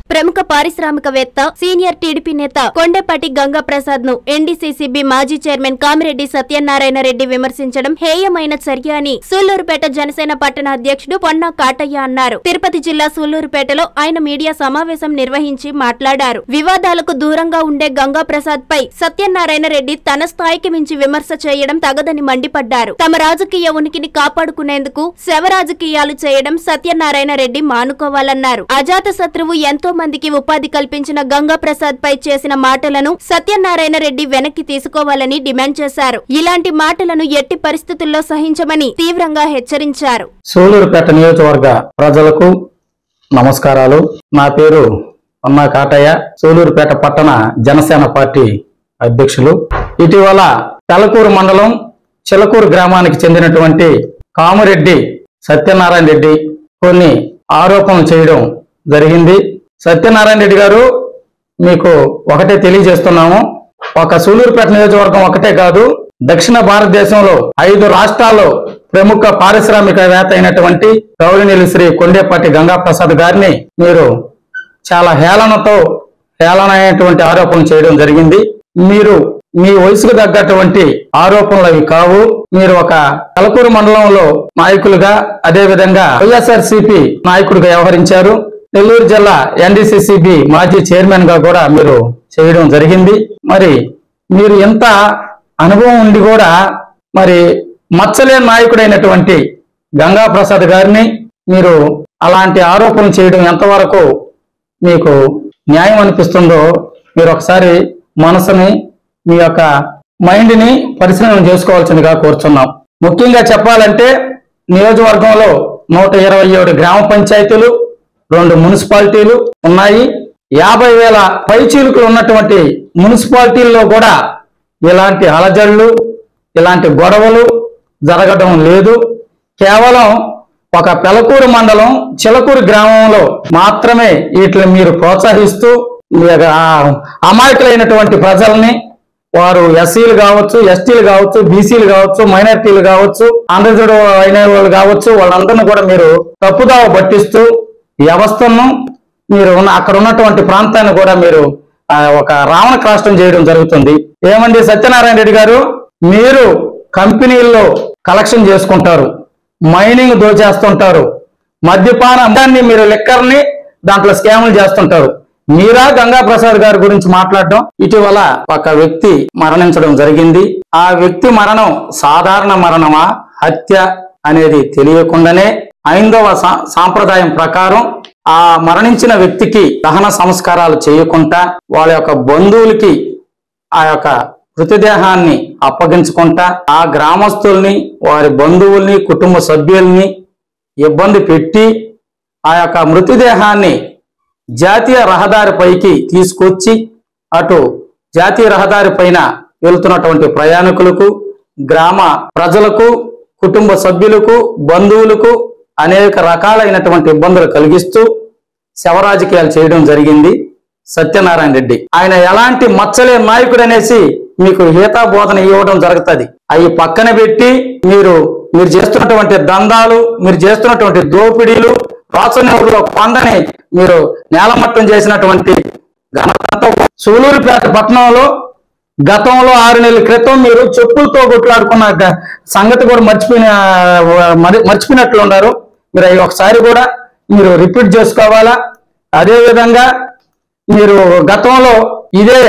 ప్రముఖ పారిశ్రామికవేత్త senior TDP నేత కొండేపాటి గంగా ప్రసాద్ ను ఎన్డీసీసీబీ మాజీ చైర్మన్ కామిరెడ్డి సత్యనారాయణ రెడ్డి విమర్శించడం హేయమైన చర్య అని సూళ్లూరుపేట జనసేన పట్టణ అధ్యక్షుడు పొన్నా కాటయ్య అన్నారు తిరుపతి జిల్లా సూళ్లూరుపేటలో ఆయన మీడియా సమావేశం నిర్వహించి మాట్లాడారు వివాదాలకు దూరంగా ఉండే గంగా ప్రసాద్ పై సత్యనారాయణ రెడ్డి తన స్థాయికి మించి విమర్శ చేయడం తగదని మండిపడ్డారు తమ రాజకీయ ఉనికిని కాపాడుకునేందుకు శవ రాజకీయాలు చేయడం సత్యనారాయణ రెడ్డి మానుకోవాలన్నారు అజాత శత్రువు ఎంతో మందికి ఉపాధి కల్పించిన గంగా ప్రసాద్ పై చేసిన మాటలను సత్యనారాయణ రెడ్డి వెనక్కి తీసుకోవాలని డిమాండ్ చేశారు ఇలాంటి మాటలను ఎట్టి పరిస్థితుల్లో సహించమని తీవ్రంగా హెచ్చరించారు సూలూరుపేట నియోజకవర్గ ప్రజలకు నమస్కారాలు నా పేరు అన్నా కాటయ్య సూలూరుపేట పట్టణ జనసేన పార్టీ అధ్యక్షులు ఇటీవల తెలకూరు మండలం చిలకూరు గ్రామానికి చెందినటువంటి కామిరెడ్డి సత్యనారాయణ రెడ్డి కొన్ని ఆరోపణలు చేయడం జరిగింది సత్యనారాయణ రెడ్డి గారు మీకు ఒకటే తెలియజేస్తున్నాము ఒక సూలూరుపేట నియోజకవర్గం ఒకటే కాదు దక్షిణ భారతదేశంలో ఐదు రాష్ట్రాల్లో ప్రముఖ పారిశ్రామికవేత్త అయినటువంటి గౌరవనీయులు శ్రీ కొండేపాటి గంగాప్రసాద్ గారిని మీరు చాలా హేళనతో హేళనైనటువంటి ఆరోపణలు చేయడం జరిగింది మీరు మీ వయసుకు తగ్గటువంటి ఆరోపణలు అవి కావు మీరు ఒక కలకూరు మండలంలో నాయకులుగా అదే విధంగా వైఎస్ఆర్ నాయకుడిగా వ్యవహరించారు నెల్లూరు జిల్లా ఎన్డీసీసీబీ మాజీ చైర్మన్ గా కూడా మీరు చేయడం జరిగింది మరి మీరు ఎంత అనుభవం ఉండి కూడా మరి మచ్చలేని నాయకుడైనటువంటి గంగా ప్రసాద్ గారిని మీరు అలాంటి ఆరోపణలు చేయడం ఎంతవరకు మీకు న్యాయం అనిపిస్తుందో మీరు ఒకసారి మనసుని మీ యొక్క మైండ్ని పరిశీలన చేసుకోవాల్సిందిగా కోరుచున్నాం ముఖ్యంగా చెప్పాలంటే నియోజకవర్గంలో నూట ఇరవై ఏడు గ్రామ పంచాయతీలు రెండు మున్సిపాలిటీలు ఉన్నాయి యాభై వేల పైచీలుకులు ఉన్నటువంటి మున్సిపాలిటీల్లో కూడా ఇలాంటి అలజడులు ఇలాంటి గొడవలు జరగడం లేదు కేవలం ఒక పెలకూరు మండలం చిలకూరు గ్రామంలో మాత్రమే వీటిని మీరు ప్రోత్సహిస్తూ మీ యొక్క ఆ అమాయకులైనటువంటి ప్రజల్ని వారు ఎస్సీలు కావచ్చు ఎస్టీలు కావచ్చు బీసీలు కావచ్చు మైనారిటీలు కావచ్చు ఆంధ్రజుడు అయిన వాళ్ళు కావచ్చు వాళ్ళందరినీ కూడా మీరు తప్పుదావ పట్టిస్తూ వ్యవస్థను మీరు ఉన్న అక్కడ ఉన్నటువంటి ప్రాంతాన్ని కూడా మీరు ఆ, ఒక రావణ కాష్టం చేయడం జరుగుతుంది ఏమండి సత్యనారాయణ రెడ్డి గారు మీరు కంపెనీల్లో కలెక్షన్ చేసుకుంటారు మైనింగ్ దోచేస్తుంటారు మద్యపాన అందాన్ని మీరు లిక్కర్ని దాంట్లో స్కాములు చేస్తుంటారు మీరా గంగా ప్రసాద్ గారి గురించి మాట్లాడడం ఇటీవల ఒక వ్యక్తి మరణించడం జరిగింది ఆ వ్యక్తి మరణం సాధారణ మరణమా హత్య అనేది తెలియకుండానే ఐందవ సా- సాంప్రదాయం ప్రకారం ఆ మరణించిన వ్యక్తికి దహన సంస్కారాలు చేయకుండా వాళ్ళ యొక్క బంధువులకి ఆ యొక్క మృతదేహాన్ని అప్పగించుకుంటా ఆ గ్రామస్తుల్ని వారి బంధువుల్ని కుటుంబ సభ్యుల్ని ఇబ్బంది పెట్టి ఆ యొక్క మృతదేహాన్ని జాతీయ రహదారిపైకి తీసుకొచ్చి అటు జాతీయ రహదారి పైన వెళ్తున్నటువంటి ప్రయాణికులకు గ్రామ ప్రజలకు కుటుంబ సభ్యులకు బంధువులకు అనేక రకాలైనటువంటి ఇబ్బందులు కలిగిస్తూ శవరాజకీయాలు చేయడం జరిగింది సత్యనారాయణ రెడ్డి ఆయన ఎలాంటి మచ్చలే నాయకుడు అనేసి మీకు హీతా బోధన ఇవ్వడం జరుగుతుంది అవి పక్కన పెట్టి మీరు మీరు చేస్తున్నటువంటి దందాలు మీరు చేస్తున్నటువంటి దోపిడీలు రాచనూరులో కొండని మీరు నేలమట్టం చేసినటువంటి ఘనత సూలూరుపేట పట్టణంలో గతంలో ఆరు నెలల క్రితం మీరు చెప్పులతో కొట్లాడుకున్న గ- సంగతి కూడా మర్చిపోయిన మరి- మర్చిపోయినట్లు ఉన్నారు మీరు అవి ఒకసారి కూడా మీరు రిపీట్ చేసుకోవాలా అదే విధంగా మీరు గతంలో ఇదే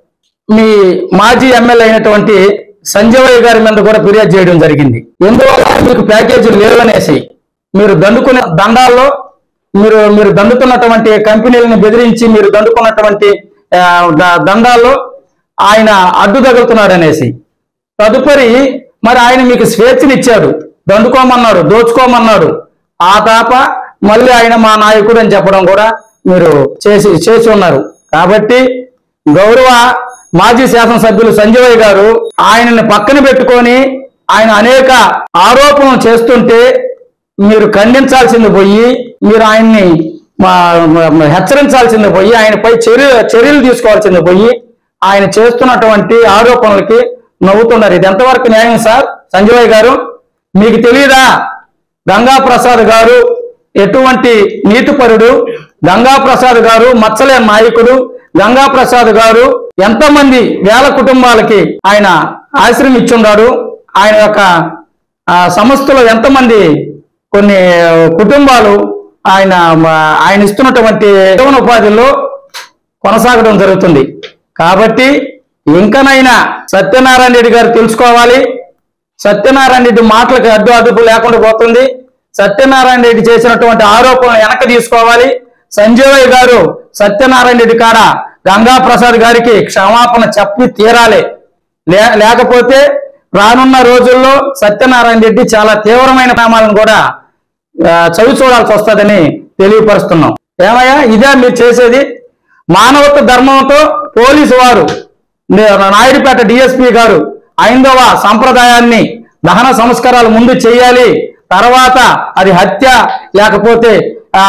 మీ మాజీ ఎమ్మెల్యే అయినటువంటి సంజయ్ గారి మీద కూడా ఫిర్యాదు చేయడం జరిగింది ఎందువల్ల మీకు ప్యాకేజీలు లేవనేసి మీరు దండుకునే దండాల్లో మీరు మీరు దండుతున్నటువంటి కంపెనీలను బెదిరించి మీరు దండుకున్నటువంటి ఆ, ద- దండాల్లో ఆయన అడ్డు తగులుతున్నాడు అనేసి తదుపరి మరి ఆయన మీకు స్వేచ్ఛనిచ్చాడు దండుకోమన్నాడు దోచుకోమన్నాడు ఆ తాప మళ్ళీ ఆయన మా నాయకుడు అని చెప్పడం కూడా మీరు చేసి చేసి ఉన్నారు కాబట్టి గౌరవ మాజీ శాసనసభ్యులు సంజయ్ గారు ఆయనని పక్కన పెట్టుకొని ఆయన అనేక ఆరోపణలు చేస్తుంటే మీరు ఖండించాల్సింది పోయి మీరు ఆయన్ని మా- మా- హెచ్చరించాల్సింది పోయి ఆయనపై చర్య చర్యలు తీసుకోవాల్సింది పోయి ఆయన చేస్తున్నటువంటి ఆరోపణలకి నవ్వుతున్నారు ఇది ఎంతవరకు న్యాయం సార్ సంజయ్ గారు మీకు తెలియదా గంగా ప్రసాద్ గారు ఎటువంటి నీతిపరుడు గంగా ప్రసాద్ గారు మచ్చలే నాయకుడు గంగా ప్రసాద్ గారు ఎంతమంది వేల కుటుంబాలకి ఆయన ఆశ్రయం ఇచ్చున్నాడు ఆయన యొక్క ఆ, సంస్థలో ఎంతమంది కొన్ని కుటుంబాలు ఆయన ఆయన ఇస్తున్నటువంటి జీవనోపాధిలో కొనసాగడం జరుగుతుంది కాబట్టి ఇంకనైనా సత్యనారాయణ రెడ్డి గారు తెలుసుకోవాలి సత్యనారాయణ రెడ్డి మాటలకు అడ్డు అదుపు లేకుండా పోతుంది సత్యనారాయణ రెడ్డి చేసినటువంటి ఆరోపణలు వెనక్కి తీసుకోవాలి సంజయ్ గారు సత్యనారాయణ రెడ్డి కాడ గంగా ప్రసాద్ గారికి క్షమాపణ చెప్పి తీరాలి లే లేకపోతే రానున్న రోజుల్లో సత్యనారాయణ రెడ్డి చాలా తీవ్రమైన పరిణామాలను కూడా ఆ, చవి చూడాల్సి వస్తుందని తెలియపరుస్తున్నాం ఏమయ్యా ఇదే మీరు చేసేది మానవత్వ ధర్మంతో పోలీసు వారు నే- నాయుడుపేట డిఎస్పి గారు ఐందవ సంప్రదాయాన్ని దహన సంస్కారాలు ముందు చేయాలి తర్వాత అది హత్య లేకపోతే ఆ,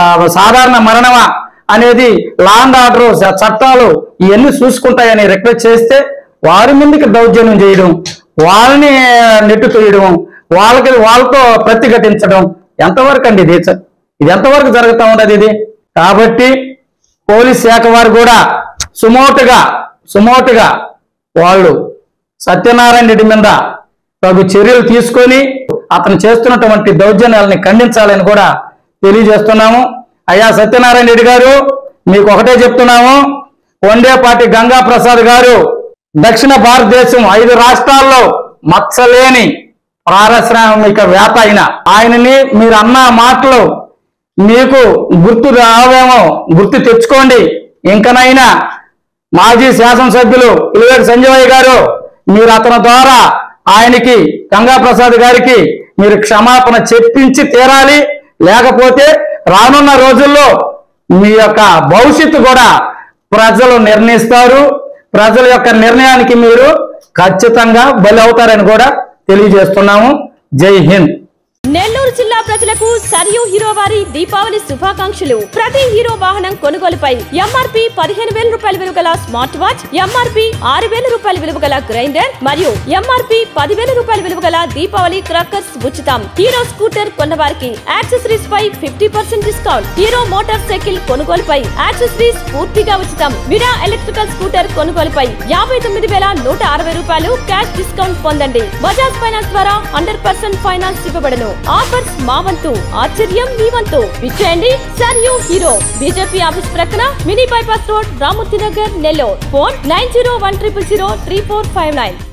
సాధారణ మరణమా అనేది లాండ్ ఆర్డర్ చట్టాలు ఇవన్నీ చూసుకుంటాయని రిక్వెస్ట్ చేస్తే వారి ముందుకి దౌర్జన్యం చేయడం వాళ్ళని నెట్టు తోయడం వాళ్ళకి వాళ్ళతో ప్రతిఘటించడం ఎంతవరకు అండి ఇది ఇది ఎంతవరకు జరుగుతూ ఉన్నది ఇది కాబట్టి పోలీస్ శాఖ వారు కూడా సుమోటుగా సుమోటుగా వాళ్ళు సత్యనారాయణ రెడ్డి మీద తగు చర్యలు తీసుకొని అతను చేస్తున్నటువంటి దౌర్జన్యాలని ఖండించాలని కూడా తెలియజేస్తున్నాము అయ్యా సత్యనారాయణ రెడ్డి గారు మీకు ఒకటే చెప్తున్నాము వండేపాటి గంగా ప్రసాద్ గారు దక్షిణ భారతదేశం ఐదు రాష్ట్రాల్లో మచ్చలేని పారిశ్రామిక వేత అయిన ఆయనని మీరు అన్న మాటలు మీకు గుర్తు రావేమో గుర్తు తెచ్చుకోండి ఇంకనైనా మాజీ శాసనసభ్యులు ఇలివేటి సంజయ్ గారు మీరు అతని ద్వారా ఆయనకి గంగా ప్రసాద్ గారికి మీరు క్షమాపణ చెప్పించి తీరాలి లేకపోతే రానున్న రోజుల్లో మీ యొక్క భవిష్యత్తు కూడా ప్రజలు నిర్ణయిస్తారు ప్రజల యొక్క నిర్ణయానికి మీరు ఖచ్చితంగా బలి అవుతారని కూడా తెలియజేస్తున్నాము జై హింద్ నెల్లూరు జిల్లా ప్రజలకు సరియు హీరో వారి దీపావళి శుభాకాంక్షలు ప్రతి హీరో వాహనం కొనుగోలుపై ఎంఆర్పి పదిహేను వేల రూపాయల విలువ గల స్మార్ట్ వాచ్ ఎంఆర్పి ఆరు వేల రూపాయల విలువ గల గ్రైండర్ మరియు ఎంఆర్పి పదివేల రూపాయల విలువ గల దీపావళి క్రాకర్స్ ఉచితం హీరో స్కూటర్ కొన్నవారికి యాక్సెసరీస్ పై fifty percent discount Hero motorcycle కొనుగోలుపై యాక్సెసరీస్ పూర్తిగా ఉచితం విరా ఎలక్ట్రికల్ స్కూటర్ కొనుగోలుపై యాభై తొమ్మిది వేల నూట అరవై రూపాయలు క్యాష్ డిస్కౌంట్ పొందండి బజాజ్ ఫైనాన్స్ ద్వారా హండ్రెడ్ పర్సెంట్ ఫైనాన్స్ ఇవ్వబడను ఆఫర్స్ మా వంతు ఆశ్చర్యం మీ వంతు విచ్చేయండి సర్ యూ హీరో బీజేపీ ఆఫీస్ ప్రక్కన mini bypass road Ramurthy Nagar Nellore phone nine zero one triple zero three four five nine